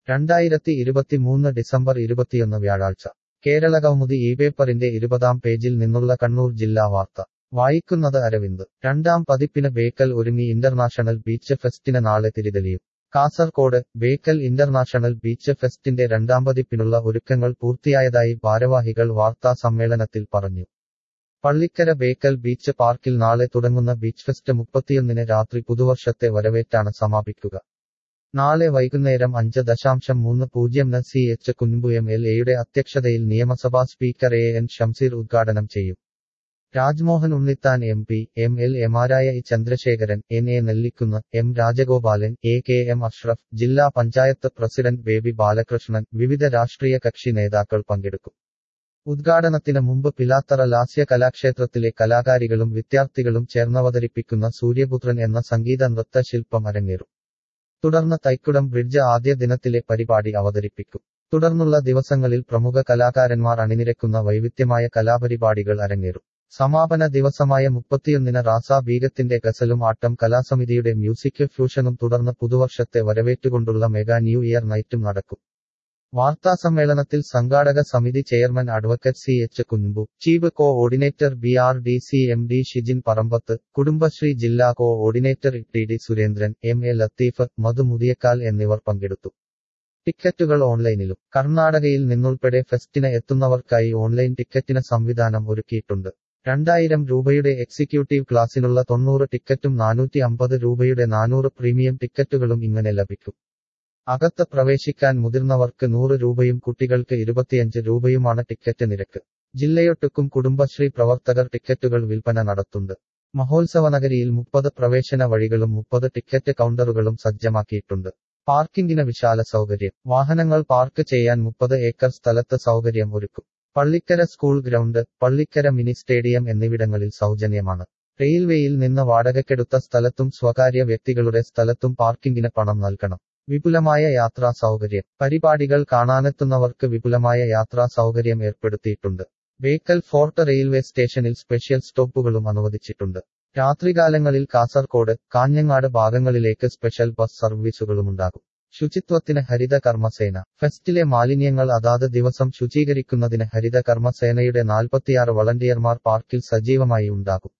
രണ്ടായിരത്തി ഇരുപത്തിമൂന്ന് ഡിസംബർ ഇരുപത്തിയൊന്ന് വ്യാഴാഴ്ച കേരളകൗമുദി ഈ പേപ്പറിന്റെ ഇരുപതാം പേജിൽ നിന്നുള്ള കണ്ണൂർ ജില്ലാ വാർത്ത വായിക്കുന്നത് അരവിന്ദ് രണ്ടാം പതിപ്പിന് ബേക്കൽ ഒരുങ്ങി ഇന്റർനാഷണൽ ബീച്ച് ഫെസ്റ്റിന് നാളെ തിരിതെളിയും കാസർകോട് ബേക്കൽ ഇന്റർനാഷണൽ ബീച്ച് ഫെസ്റ്റിന്റെ രണ്ടാം പതിപ്പിനുള്ള ഒരുക്കങ്ങൾ പൂർത്തിയായതായി ഭാരവാഹികൾ വാർത്താ സമ്മേളനത്തിൽ പറഞ്ഞു പള്ളിക്കര ബേക്കൽ ബീച്ച് പാർക്കിൽ നാളെ തുടങ്ങുന്ന ബീച്ച് ഫെസ്റ്റ് മുപ്പത്തിയൊന്നിന് രാത്രി പുതുവർഷത്തെ വരവേറ്റാണ് സമാപിക്കുക നാളെ വൈകുന്നേരം അഞ്ച് ദശാംശം മൂന്ന് പൂജ്യം ന് C H Kunhambu M L എയുടെ അധ്യക്ഷതയിൽ നിയമസഭാ സ്പീക്കർ എ എൻ ഷംസീർ ഉദ്ഘാടനം ചെയ്യും Rajmohan Unnithan M P M L എമാരായ E Chandrasekharan N A Nellikkunnu M Rajagopalan A K M Ashraf ജില്ലാ പഞ്ചായത്ത് പ്രസിഡന്റ് ബേബി ബാലകൃഷ്ണൻ വിവിധ രാഷ്ട്രീയ കക്ഷി നേതാക്കൾ പങ്കെടുക്കും ഉദ്ഘാടനത്തിന് മുമ്പ് പിലാത്തറ ലാസ്യ കലാക്ഷേത്രത്തിലെ കലാകാരികളും വിദ്യാർത്ഥികളും ചേർന്നവതരിപ്പിക്കുന്ന സൂര്യപുത്രൻ എന്ന സംഗീത നൃത്ത ശില്പം അരങ്ങേറും തുടർന്ന് തൈക്കുടം ബ്രിഡ്ജ് ആദ്യ ദിനത്തിലെ പരിപാടി അവതരിപ്പിക്കും തുടർന്നുള്ള ദിവസങ്ങളിൽ പ്രമുഖ കലാകാരന്മാർ അണിനിരക്കുന്ന വൈവിധ്യമായ കലാപരിപാടികൾ അരങ്ങേറും സമാപന ദിവസമായ മുപ്പത്തിയൊന്നിന് റാസ ബീഗത്തിന്റെ ഗസലും ആട്ടം കലാസമിതിയുടെ മ്യൂസിക് ഫ്യൂഷനും തുടർന്ന് പുതുവർഷത്തെ വരവേറ്റുകൊണ്ടുള്ള മെഗാ ന്യൂ ഇയർ നൈറ്റും നടക്കും വാർത്താസമ്മേളനത്തിൽ സംഘാടക സമിതി chairman advocate C H Kunpu chief coordinator B R D C M D Shijin Parambath Kudumbashree ജില്ലാ coordinator T D Surendran M A Latheef Madhu Muthiyakkal എന്നിവർ പങ്കെടുത്തു ടിക്കറ്റുകൾ ഓൺലൈനിലും കർണാടകയിൽ നിന്നുൾപ്പെടെ ഫെസ്റ്റിന് എത്തുന്നവർക്കായി ഓൺലൈൻ ടിക്കറ്റിന് സംവിധാനം ഒരുക്കിയിട്ടുണ്ട് രണ്ടായിരം രൂപയുടെ എക്സിക്യൂട്ടീവ് ക്ലാസ്സിനുള്ള തൊണ്ണൂറ് ടിക്കറ്റും നാനൂറ്റി അമ്പത് രൂപയുടെ നാനൂറ് പ്രീമിയം ടിക്കറ്റുകളും ഇങ്ങനെ ലഭിക്കും അകത്ത് പ്രവേശിക്കാൻ മുതിർന്നവർക്ക് നൂറ് രൂപയും കുട്ടികൾക്ക് ഇരുപത്തിയഞ്ച് രൂപയുമാണ് ടിക്കറ്റ് നിരക്ക് ജില്ലയൊട്ടുക്കും കുടുംബശ്രീ പ്രവർത്തകർ ടിക്കറ്റുകൾ വിൽപ്പന നടത്തുണ്ട് മഹോത്സവനഗരിയിൽ മുപ്പത് പ്രവേശന വഴികളും മുപ്പത് ടിക്കറ്റ് കൗണ്ടറുകളും സജ്ജമാക്കിയിട്ടുണ്ട് പാർക്കിംഗിന് വിശാല സൗകര്യം വാഹനങ്ങൾ പാർക്ക് ചെയ്യാൻ മുപ്പത് ഏക്കർ സ്ഥലത്ത് സൗകര്യം ഒരുക്കും Pallikkara school ground Pallikkara mini stadium എന്നിവിടങ്ങളിൽ സൗജന്യമാണ് റെയിൽവേയിൽ നിന്ന് വാടകയ്ക്കെടുത്ത സ്ഥലത്തും സ്വകാര്യ വ്യക്തികളുടെ സ്ഥലത്തും പാർക്കിംഗിന് പണം നൽകണം വിപുലമായ യാത്രാ സൗകര്യം പരിപാടികൾ കാണാനെത്തുന്നവർക്ക് വിപുലമായ യാത്രാ സൗകര്യം ഏർപ്പെടുത്തിയിട്ടുണ്ട് ബേക്കൽ ഫോർട്ട് റെയിൽവേ സ്റ്റേഷനിൽ സ്പെഷ്യൽ സ്റ്റോപ്പുകളും അനുവദിച്ചിട്ടുണ്ട് രാത്രികാലങ്ങളിൽ കാസർകോട് കാഞ്ഞങ്ങാട് ഭാഗങ്ങളിലേക്ക് സ്പെഷ്യൽ ബസ് സർവീസുകളുമുണ്ടാകും ശുചിത്വത്തിന് ഹരിത കർമ്മസേന ഫെസ്റ്റിലെ മാലിന്യങ്ങൾ അതാത് ദിവസം ശുചീകരിക്കുന്നതിന് ഹരിത കർമ്മസേനയുടെ നാൽപ്പത്തിയാറ് വളണ്ടിയർമാർ പാർക്കിൽ സജീവമായി ഉണ്ടാകും